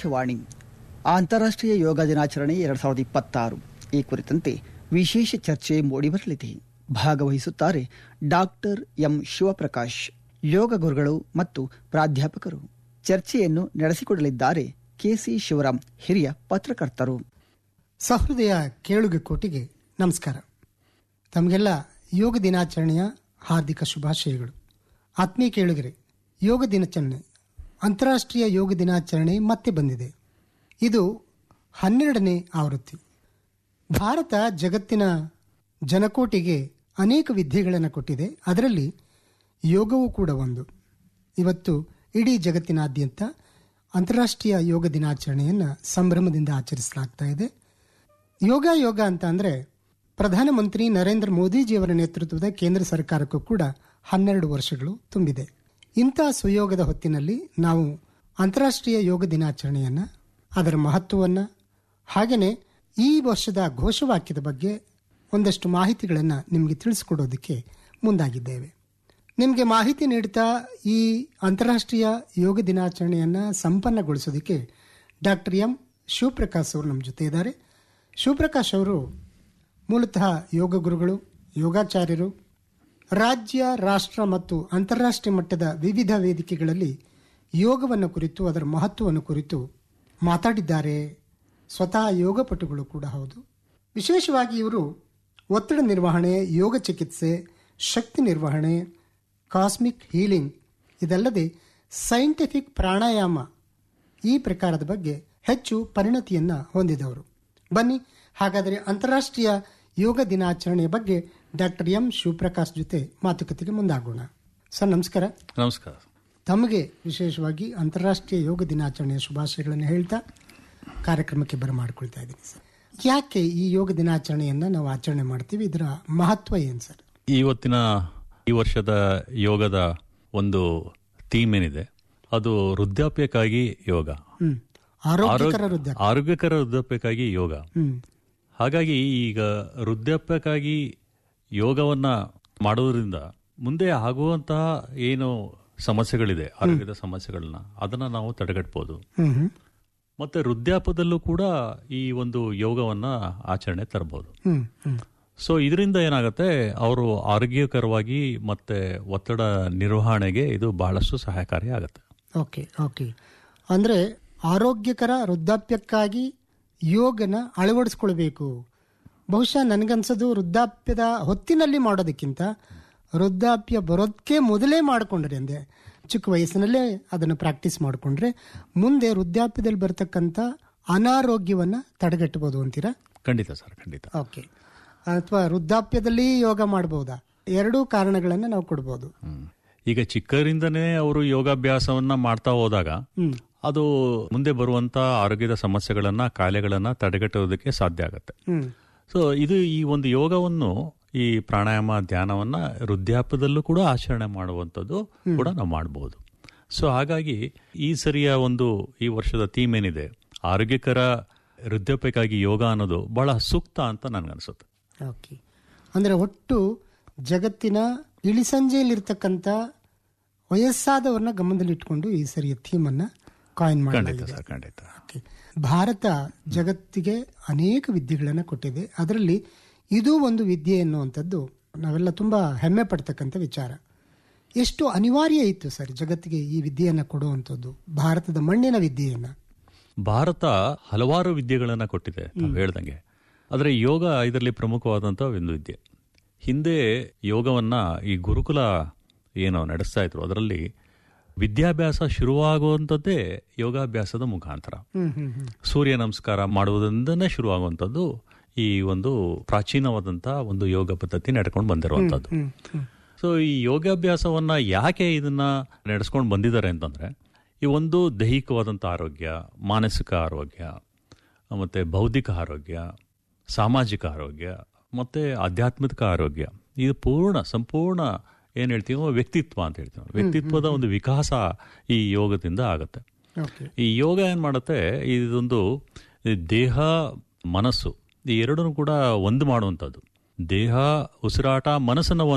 ಆಕಾಶವಾಣಿ ಅಂತಾರಾಷ್ಟ್ರೀಯ ಯೋಗ ದಿನಾಚರಣೆ ಎರಡು ಸಾವಿರದ ಇಪ್ಪತ್ತಾರು ಈ ಕುರಿತಂತೆ ವಿಶೇಷ ಚರ್ಚೆ ಮೂಡಿಬರಲಿದೆ ಭಾಗವಹಿಸುತ್ತಾರೆ ಡಾಕ್ಟರ್ ಎಂ ಶಿವಪ್ರಕಾಶ್ ಯೋಗ ಗುರುಗಳು ಮತ್ತು ಪ್ರಾಧ್ಯಾಪಕರು ಚರ್ಚೆಯನ್ನು ನಡೆಸಿಕೊಡಲಿದ್ದಾರೆ ಕೆಸಿ ಶಿವರಾಮ್ ಹಿರಿಯ ಪತ್ರಕರ್ತರು ಸಹೃದಯ ಕೇಳುಗ ಕೋಟಿಗೆ ನಮಸ್ಕಾರ ತಮಗೆಲ್ಲ ಯೋಗ ದಿನಾಚರಣೆಯ ಹಾರ್ದಿಕ ಶುಭಾಶಯಗಳು ಆತ್ಮೀಯ ಕೇಳುಗರೆ ಯೋಗ ದಿನಾಚರಣೆ ಅಂತಾರಾಷ್ಟ್ರೀಯ ಯೋಗ ದಿನಾಚರಣೆ ಮತ್ತೆ ಬಂದಿದೆ ಇದು ಹನ್ನೆರಡನೇ ಆವೃತ್ತಿ ಭಾರತ ಜಗತ್ತಿನ ಜನಕೋಟಿಗೆ ಅನೇಕ ವಿದ್ಯೆಗಳನ್ನು ಕೊಟ್ಟಿದೆ ಅದರಲ್ಲಿ ಯೋಗವೂ ಕೂಡ ಒಂದು ಇವತ್ತು ಇಡೀ ಜಗತ್ತಿನಾದ್ಯಂತ ಅಂತಾರಾಷ್ಟ್ರೀಯ ಯೋಗ ದಿನಾಚರಣೆಯನ್ನು ಸಂಭ್ರಮದಿಂದ ಆಚರಿಸಲಾಗ್ತಾ ಇದೆ ಯೋಗ ಯೋಗ ಅಂತ ಅಂದರೆ ಪ್ರಧಾನಮಂತ್ರಿ ನರೇಂದ್ರ ಮೋದಿಜಿಯವರ ನೇತೃತ್ವದ ಕೇಂದ್ರ ಸರ್ಕಾರಕ್ಕೂ ಕೂಡ ಹನ್ನೆರಡು ವರ್ಷಗಳು ತುಂಬಿದೆ ಇಂಥ ಸುಯೋಗದ ಹೊತ್ತಿನಲ್ಲಿ ನಾವು ಅಂತಾರಾಷ್ಟ್ರೀಯ ಯೋಗ ದಿನಾಚರಣೆಯನ್ನು ಅದರ ಮಹತ್ವವನ್ನು ಹಾಗೆಯೇ ಈ ವರ್ಷದ ಘೋಷವಾಕ್ಯದ ಬಗ್ಗೆ ಒಂದಷ್ಟು ಮಾಹಿತಿಗಳನ್ನು ನಿಮಗೆ ತಿಳಿಸ್ಕೊಡೋದಕ್ಕೆ ಮುಂದಾಗಿದ್ದೇವೆ ನಿಮಗೆ ಮಾಹಿತಿ ನೀಡುತ್ತಾ ಈ ಅಂತಾರಾಷ್ಟ್ರೀಯ ಯೋಗ ದಿನಾಚರಣೆಯನ್ನು ಸಂಪನ್ನಗೊಳಿಸೋದಕ್ಕೆ ಡಾಕ್ಟರ್ ಎಂ ಶಿವಪ್ರಕಾಶ್ ಅವರು ನಮ್ಮ ಜೊತೆ ಇದ್ದಾರೆ ಶಿವಪ್ರಕಾಶ್ ಅವರು ಮೂಲತಃ ಯೋಗ ಗುರುಗಳು ಯೋಗಾಚಾರ್ಯರು ರಾಜ್ಯ ರಾಷ್ಟ್ರ ಮತ್ತು ಅಂತಾರಾಷ್ಟ್ರೀಯ ಮಟ್ಟದ ವಿವಿಧ ವೇದಿಕೆಗಳಲ್ಲಿ ಯೋಗವನ್ನು ಕುರಿತು ಅದರ ಮಹತ್ವವನ್ನು ಕುರಿತು ಮಾತಾಡಿದ್ದಾರೆ ಸ್ವತಃ ಯೋಗಪಟುಗಳು ಕೂಡ ಹೌದು ವಿಶೇಷವಾಗಿ ಇವರು ಒತ್ತಡ ನಿರ್ವಹಣೆ ಯೋಗ ಚಿಕಿತ್ಸೆ ಶಕ್ತಿ ನಿರ್ವಹಣೆ ಕಾಸ್ಮಿಕ್ ಹೀಲಿಂಗ್ ಇದಲ್ಲದೆ ಸೈಂಟಿಫಿಕ್ ಪ್ರಾಣಾಯಾಮ ಈ ಪ್ರಕಾರದ ಬಗ್ಗೆ ಹೆಚ್ಚು ಪರಿಣತಿಯನ್ನು ಹೊಂದಿದವರು ಬನ್ನಿ ಹಾಗಾದರೆ ಅಂತಾರಾಷ್ಟ್ರೀಯ ಯೋಗ ದಿನಾಚರಣೆಯ ಬಗ್ಗೆ ಡಾಕ್ಟರ್ ಎಂ ಶಿವಪ್ರಕಾಶ್ ಜೊತೆ ಮಾತುಕತೆಗೆ ಮುಂದಾಗೋಣ ಸರ್ ನಮಸ್ಕಾರ ನಮಸ್ಕಾರ ತಮಗೆ ವಿಶೇಷವಾಗಿ ಅಂತಾರಾಷ್ಟ್ರೀಯ ಯೋಗ ದಿನಾಚರಣೆಯ ಶುಭಾಶಯಗಳನ್ನು ಹೇಳ್ತಾ ಕಾರ್ಯಕ್ರಮಕ್ಕೆ ಬರಮಾಡ್ಕೊಳ್ತಾ ಇದ್ದೀನಿ ಸರ್ ಯಾಕೆ ಈ ಯೋಗ ದಿನಾಚರಣೆಯನ್ನು ನಾವು ಆಚರಣೆ ಮಾಡ್ತೀವಿ ಇದರ ಮಹತ್ವ ಏನು ಸರ್ ಇವತ್ತಿನ ಈ ವರ್ಷದ ಯೋಗದ ಒಂದು ಥೀಮ್ ಏನಿದೆ ಅದು ವೃದ್ಧಾಪ್ಯಕ್ಕಾಗಿ ಯೋಗ ಹ್ಮ್ ಆರೋಗ್ಯಕರ ವೃದ್ಧ ಆರೋಗ್ಯಕರ ವೃದ್ಧಾಪ್ಯಕ್ಕಾಗಿ ಯೋಗ ಹ್ಮ್ ಹಾಗಾಗಿ ಈಗ ವೃದ್ಧಾಪ್ಯಕ್ಕಾಗಿ ಯೋಗವನ್ನ ಮಾಡೋದ್ರಿಂದ ಮುಂದೆ ಆಗುವಂತಹ ಏನು ಸಮಸ್ಯೆಗಳಿದೆ ಆರೋಗ್ಯದ ಸಮಸ್ಯೆಗಳನ್ನ ಅದನ್ನ ನಾವು ತಡೆಗಟ್ಬೋದು ಹ್ಮ್ ಹ್ಮ್ ಮತ್ತೆ ವೃದ್ಧಾಪದಲ್ಲೂ ಕೂಡ ಈ ಒಂದು ಯೋಗವನ್ನ ಆಚರಣೆ ತರಬಹುದು ಹ್ಮ್ ಹ್ಮ್ ಸೊ ಇದರಿಂದ ಏನಾಗುತ್ತೆ ಅವರು ಆರೋಗ್ಯಕರವಾಗಿ ಮತ್ತೆ ಒತ್ತಡ ನಿರ್ವಹಣೆಗೆ ಇದು ಬಹಳಷ್ಟು ಸಹಾಯಕಾರಿ ಆಗುತ್ತೆ ಓಕೆ ಓಕೆ ಅಂದರೆ ಆರೋಗ್ಯಕರ ವೃದ್ಧಾಪ್ಯಕ್ಕಾಗಿ ಯೋಗನ ಅಳವಡಿಸ್ಕೊಳ್ಬೇಕು ಬಹುಶಃ ನನಗನ್ಸೋದು ವೃದ್ಧಾಪ್ಯದ ಹೊತ್ತಿನಲ್ಲಿ ಮಾಡೋದಕ್ಕಿಂತ ವೃದ್ಧಾಪ್ಯ ಬರೋದಕ್ಕೆ ಮೊದಲೇ ಮಾಡಿಕೊಂಡ್ರೆ ಅಂದೆ ಚಿಕ್ಕ ವಯಸ್ಸಿನಲ್ಲೇ ಅದನ್ನು ಪ್ರಾಕ್ಟೀಸ್ ಮಾಡಿಕೊಂಡ್ರೆ ಮುಂದೆ ವೃದ್ಧಾಪ್ಯದಲ್ಲಿ ಬರ್ತಕ್ಕಂಥ ಅನಾರೋಗ್ಯವನ್ನು ತಡೆಗಟ್ಟಬಹುದು ಅಂತೀರಾ ಖಂಡಿತ ಸರ್ ಖಂಡಿತ ಓಕೆ ಅಥವಾ ವೃದ್ಧಾಪ್ಯದಲ್ಲಿ ಯೋಗ ಮಾಡಬಹುದಾ ಎರಡೂ ಕಾರಣಗಳನ್ನು ನಾವು ಕೊಡ್ಬೋದು ಹ್ಮ್. ಈಗ ಚಿಕ್ಕರಿಂದನೇ ಅವರು ಯೋಗಾಭ್ಯಾಸವನ್ನ ಮಾಡ್ತಾ ಹೋದಾಗ ಹ್ಮ್ ಅದು ಮುಂದೆ ಬರುವಂತ ಆರೋಗ್ಯದ ಸಮಸ್ಯೆಗಳನ್ನ ಕಾಯಿಲೆಗಳನ್ನ ತಡೆಗಟ್ಟೋದಕ್ಕೆ ಸಾಧ್ಯ ಆಗುತ್ತೆ ಹ್ಮ್ ಸೊ ಇದು ಈ ಒಂದು ಯೋಗವನ್ನು ಈ ಪ್ರಾಣಾಯಾಮ ಧ್ಯಾನವನ್ನ ವೃದ್ಧಾಪ್ಯದಲ್ಲೂ ಕೂಡ ಆಚರಣೆ ಮಾಡುವಂಥದ್ದು ಕೂಡ ನಾವು ಮಾಡಬಹುದು ಸೊ ಹಾಗಾಗಿ ಈ ಸರಿಯ ಒಂದು ಈ ವರ್ಷದ ಥೀಮ್ ಏನಿದೆ ಆರೋಗ್ಯಕರ ವೃದ್ಧಾಪ್ಯಕ್ಕಾಗಿ ಯೋಗ ಅನ್ನೋದು ಬಹಳ ಸೂಕ್ತ ಅಂತ ನನ್ಗನ್ಸುತ್ತೆ ಓಕೆ ಅಂದರೆ ಒಟ್ಟು ಜಗತ್ತಿನ ಇಳಿಸಂಜೆಯಲ್ಲಿರ್ತಕ್ಕಂಥ ವಯಸ್ಸಾದವ್ರನ್ನ ಗಮನದಲ್ಲಿಟ್ಕೊಂಡು ಈ ಸರಿಯ ಥೀಮನ್ನು ಕಾಯಿನ್ ಖಂಡಿತ ಮಾಡಲಾಗಿದೆ ಸರ್ ಖಂಡಿತ ಓಕೆ ಭಾರತ ಜಗತ್ತಿಗೆ ಅನೇಕ ವಿದ್ಯೆಗಳನ್ನು ಕೊಟ್ಟಿದೆ ಅದರಲ್ಲಿ ಇದು ಒಂದು ವಿದ್ಯೆ ಎನ್ನುವಂಥದ್ದು ನಾವೆಲ್ಲ ತುಂಬ ಹೆಮ್ಮೆ ಪಡ್ತಕ್ಕಂಥ ವಿಚಾರ ಎಷ್ಟು ಅನಿವಾರ್ಯ ಇತ್ತು ಸರ್ ಜಗತ್ತಿಗೆ ಈ ವಿದ್ಯೆಯನ್ನು ಕೊಡುವಂಥದ್ದು ಭಾರತದ ಮಣ್ಣಿನ ವಿದ್ಯೆಯನ್ನು ಭಾರತ ಹಲವಾರು ವಿದ್ಯೆಗಳನ್ನ ಕೊಟ್ಟಿದೆ ತಾವು ಹೇಳ್ದಂಗೆ ಆದರೆ ಯೋಗ ಇದರಲ್ಲಿ ಪ್ರಮುಖವಾದಂತಹ ಒಂದು ವಿದ್ಯೆ ಹಿಂದೆ ಯೋಗವನ್ನ ಈ ಗುರುಕುಲ ಏನು ನಡೆಸ್ತಾ ಇದ್ರು ಅದರಲ್ಲಿ ವಿದ್ಯಾಭ್ಯಾಸ ಶುರುವಾಗುವಂಥದ್ದೇ ಯೋಗಾಭ್ಯಾಸದ ಮುಖಾಂತರ ಹ್ಮ್ ಹ್ಮ್ ಹ್ಮ್ ಸೂರ್ಯ ನಮಸ್ಕಾರ ಮಾಡುವುದರಿಂದನೇ ಶುರುವಾಗುವಂಥದ್ದು ಈ ಒಂದು ಪ್ರಾಚೀನವಾದಂತಹ ಒಂದು ಯೋಗ ಪದ್ಧತಿ ನಡ್ಕೊಂಡು ಬಂದಿರುವಂಥದ್ದು ಹ್ಮ್ ಹ್ಮ್ ಸೊ ಈ ಯೋಗಾಭ್ಯಾಸವನ್ನ ಯಾಕೆ ಇದನ್ನ ನಡೆಸ್ಕೊಂಡು ಬಂದಿದ್ದಾರೆ ಅಂತಂದ್ರೆ ಈ ಒಂದು ದೈಹಿಕವಾದಂಥ ಆರೋಗ್ಯ ಮಾನಸಿಕ ಆರೋಗ್ಯ ಮತ್ತೆ ಬೌದ್ಧಿಕ ಆರೋಗ್ಯ ಸಾಮಾಜಿಕ ಆರೋಗ್ಯ ಮತ್ತೆ ಆಧ್ಯಾತ್ಮಿಕ ಆರೋಗ್ಯ ಇದು ಪೂರ್ಣ ಸಂಪೂರ್ಣ ಏನ್ ಹೇಳ್ತೀವೋ ವ್ಯಕ್ತಿತ್ವ ಅಂತ ಹೇಳ್ತೀವಿ ವ್ಯಕ್ತಿತ್ವದ ಒಂದು ವಿಕಾಸ ಈ ಯೋಗದಿಂದ ಆಗುತ್ತೆ ಓಕೆ ಈ ಯೋಗ ಏನ್ ಮಾಡುತ್ತೆ ಇದೊಂದು ಈ ದೇಹ ಮನಸ್ಸು ಈ ಎರಡನ್ನು ಕೂಡ ಒಂದು ಮಾಡುವಂಥದ್ದು ದೇಹ ಉಸಿರಾಟ ಮನಸ್ಸನ್ನು